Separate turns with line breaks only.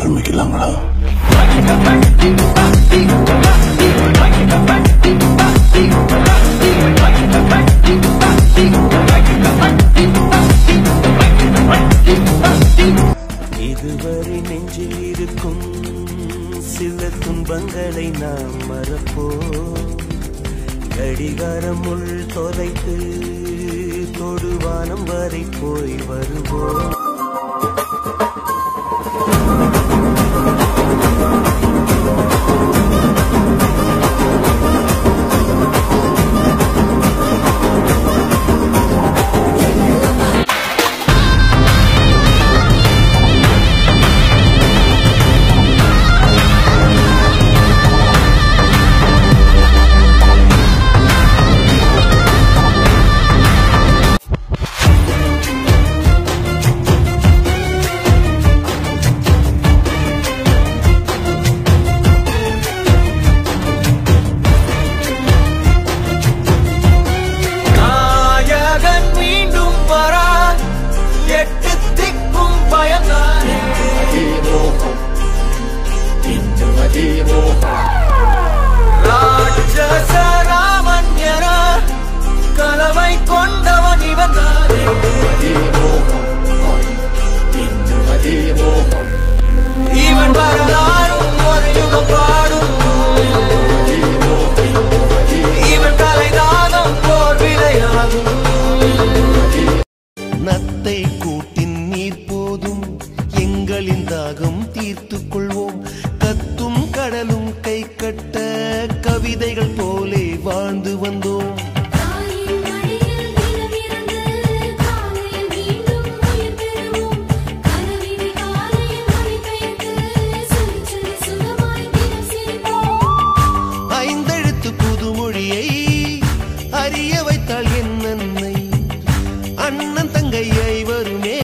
ஆரம்பிக்கலாங்களா
இதுவரை நெஞ்சில் இருக்கும் சில துன்பங்களை நாம் மறப்போ கடிகாரம் உள் தொலைத்து தொடுவானம் வரை போய் வருவோம் நாயகன் மீண்டும் வரா எட்டு திக்கும் பயந்தானே ராட்சச ராமன் என கலவை கொண்டவன் இவன் தானே இவன் வரலாறும் ஒரு யுகம் பாடும் இவன் கலைதானம் போர் விளையாடும் நத்தை கூட்டின் நீர் போதும் எங்களின் தாகம் தீர்த்துக் கொள்வோம் கத்தும் கடலும் கை கட்ட கவிதைகள் போலே வாழ்ந்து வந்தோம்
தாயின் மடியில் தினமிருந்து காலையில் மீண்டும் உயிர் பெறுவோம் கனவினை காலையில் மொழிபெயர்த்து சொல்லி சொல்லி சுகமாய் தினம் சிரிப்போம்
ஐந்தெழுத்து புதுமொழியை அறிய வைத்தாள் என் அன்னை அண்ணன் தங்கை